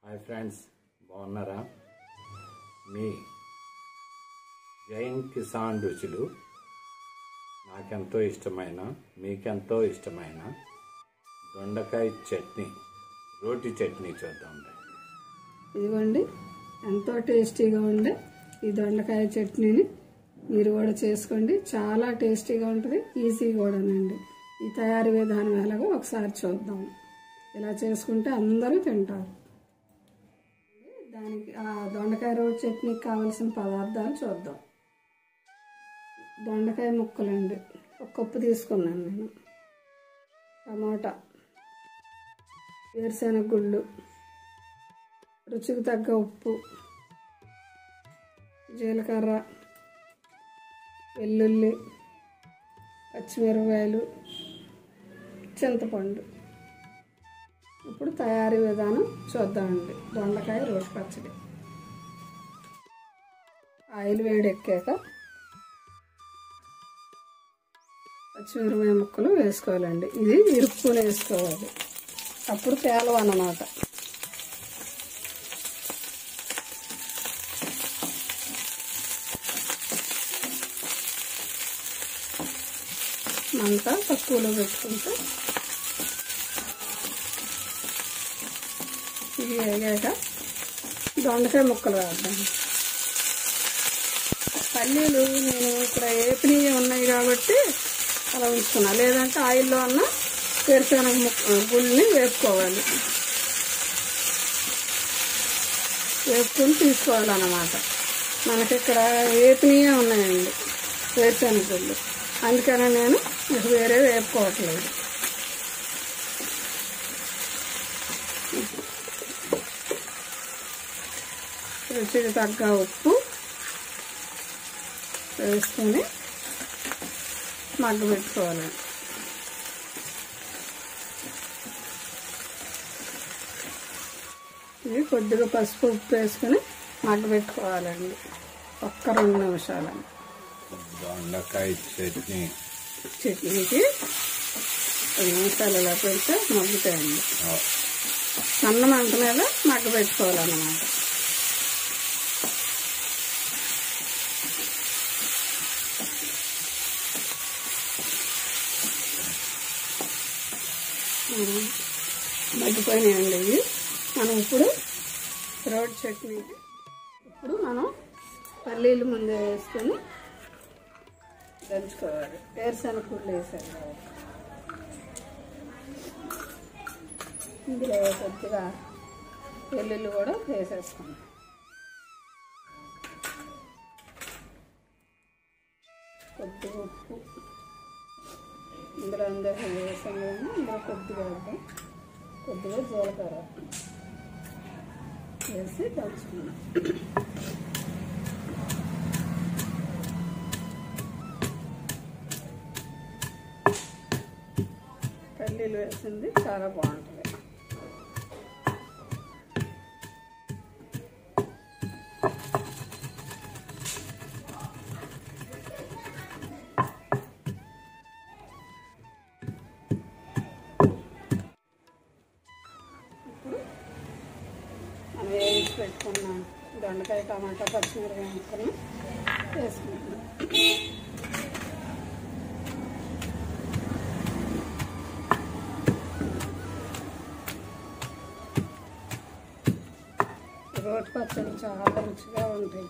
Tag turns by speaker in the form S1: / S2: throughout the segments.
S1: Hi friends బాగున్నారా మీ జైన్ కిసాన్ రుచులు నాకెంతో ఇష్టమైన మీకెంతో ఇష్టమైన దొండకాయ చట్నీ రోటి చట్నీ చూద్దాం రండి.
S2: ఇదిగోండి ఎంతో టేస్టీగా ఉండే ఈ దొండకాయ చట్నీని మీరు కూడా చేసుకోండి చాలా టేస్టీగా ఉంటుంది ఈజీ కూడానండి ఈ తయారీ విధానం ఎలాగో ఒకసారి చూద్దాం ఇలా చేసుకుంటే అందరూ తింటారు దానికి ఆ దొండకాయ రోటి చట్నీకి కావలసిన పదార్థాలు చూద్దాం దొండకాయ ముక్కలండి ఒక కప్పు తీసుకున్నాను నేను టమాటా వేరుశెనగ గుళ్ళు రుచికి తగ్గ ఉప్పు జీలకర్ర వెల్లుల్లి పచ్చిమిరపకాయలు చింతపండు ఇప్పుడు తయారీ విధానం చూద్దామండి దొండకాయ రోటి పచ్చడి ఆయిల్ వేడెక్కాక పచ్చిమిరపకాయ ముక్కలు వేసుకోవాలండి ఇది ఇరుక్కుని వేసుకోవాలి అప్పుడు పేలవ అన్నమాట మంట తక్కువలో పెట్టుకుంటే ఇది వేగాక దొండకాయ ముక్కలు వేద్దాం పల్లీలు నేను ఇక్కడ ఏపినవి ఉన్నాయి కాబట్టి అలా ఉంచుకున్నా లేదంటే ఆయిల్లో అన్న వేరుశనగ ముక్క గుళ్ళని వేపుకోవాలి వేపుకొని తీసుకోవాలన్నమాట మనకి ఇక్కడ ఏపినయే ఉన్నాయండి వేరుశనగ గుళ్ళు అందుకనే నేను ఇక వేరే వేపుకోవట్లేదు రుచికి తగ్గ ఉప్పు వేసుకొని మగ్గ పెట్టుకోవాలి ఇది కొద్దిగా పసుపు ఉప్పు వేసుకొని మగ్గ పెట్టుకోవాలండి ఒక్క రెండు నిమిషాలండి
S1: దొండకాయ చట్నీ
S2: చట్నీకి రెండు నిమిషాలు ఇలా పెడితే మగ్గుతాయండి
S1: ఆ,
S2: సన్న మంట మీద మగ్గ పెట్టుకోవాలన్నమాట ఉమ్, మగ్గిపోయినాయండి ఇవి మనం ఇప్పుడు రోడ్ చట్నీకి ఇప్పుడు మనం పల్లీలు ముందే వేసుకొని దంచుకోవాలి వేరుశనగ గుడ్లు వేసాను కాబట్టి ఇందులో కొద్దిగా వెల్లుల్లి కూడా వేసేసుకున్నాం కొద్దిగా ఉప్పు ఇందులో అందరూ వేసాం కానీ ఇందులో కొద్దిగా వేద్దాం కొద్దిగా జీలకర్ర వేసి కలుసుకున్నాం పల్లీలు వేసింది చాలా బాగుంటుంది ఇప్పుడు మనం వేసి పెట్టుకున్న దొండకాయ టమాటా పచ్చిమిరపకాయ ముక్కలు వేసుకుంటున్నాం రోటి పచ్చడి చాలా రుచిగా ఉంటాయి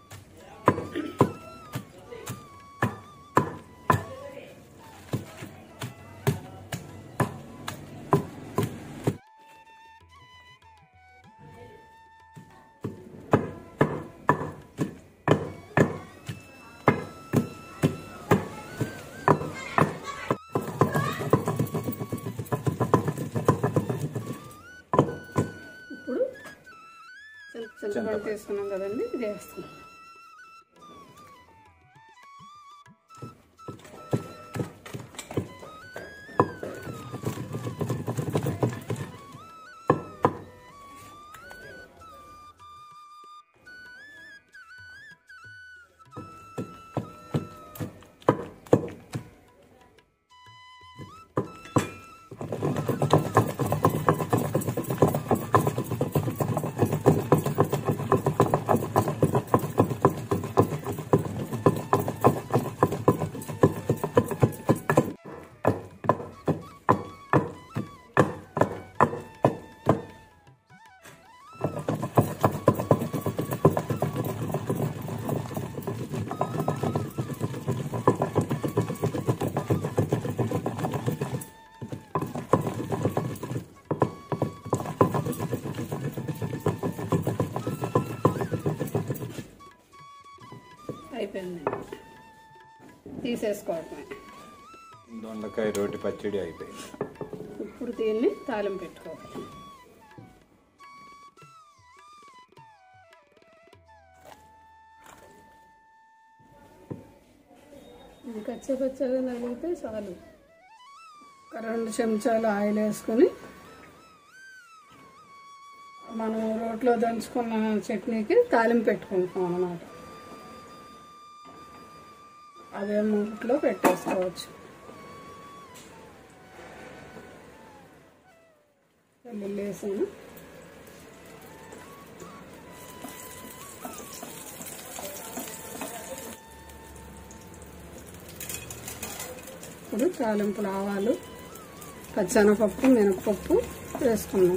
S2: ఇప్పుడు చింత చింతపండు తీసుకున్నాం కదండి ఇది వేస్తున్నాం అయిపోయిందండి తీసేసుకోవటమే
S1: దొండకాయ రోటి పచ్చడి అయిపోయింది
S2: ఇప్పుడు దీన్ని తాలింపు పెట్టుకోవాలి ఇది కచ్చపచ్చగా నలిగితే చాలు ఒక రెండు చెంచాలు ఆయిల్ వేసుకొని మనం రోట్లో దంచుకున్న చట్నీకి తాలింపు పెట్టుకుంటాం అన్నమాట అదే మూట్లో పెట్టేసుకోవచ్చు వెల్లుల్లి వేసాను ఇప్పుడు తాలింపులు ఆవాలు పచ్చనపప్పు మినపప్పు వేసుకున్నాం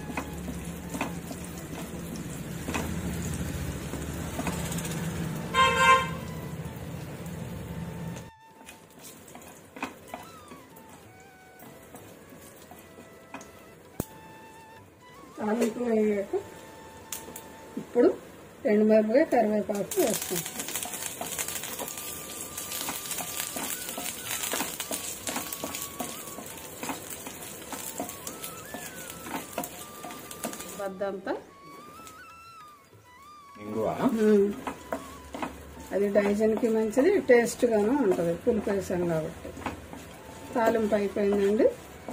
S2: తాలింపు వేయక ఇప్పుడు రెండు మిరపకాయ కరివేపాకు వేస్తాం బద్దంతా
S1: ఇంగువ
S2: మ్మ్. అది డైజన్కి మంచిది టేస్ట్గాను ఉంటుంది పులుపు వేసాం కాబట్టి తాలింపు అయిపోయిందండి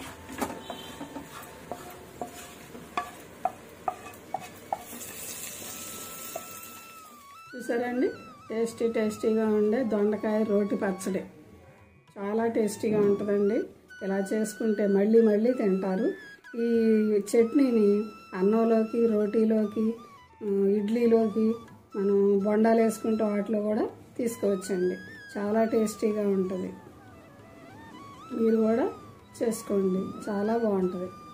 S2: చూసారండి టేస్టీ టేస్టీగా ఉండే దొండకాయ రోటి పచ్చడి చాలా టేస్టీగా ఉంటుందండి ఇలా చేసుకుంటే మళ్ళీ మళ్ళీ తింటారు ఈ చట్నీని అన్నంలోకి రోటీలోకి ఆ, ఇడ్లీలోకి మనం బొండాలు వేసుకుంటే వాటిలో కూడా తీసుకోవచ్చండి చాలా టేస్టీగా ఉంటుంది మీరు కూడా చేసుకోండి చాలా బాగుంటుంది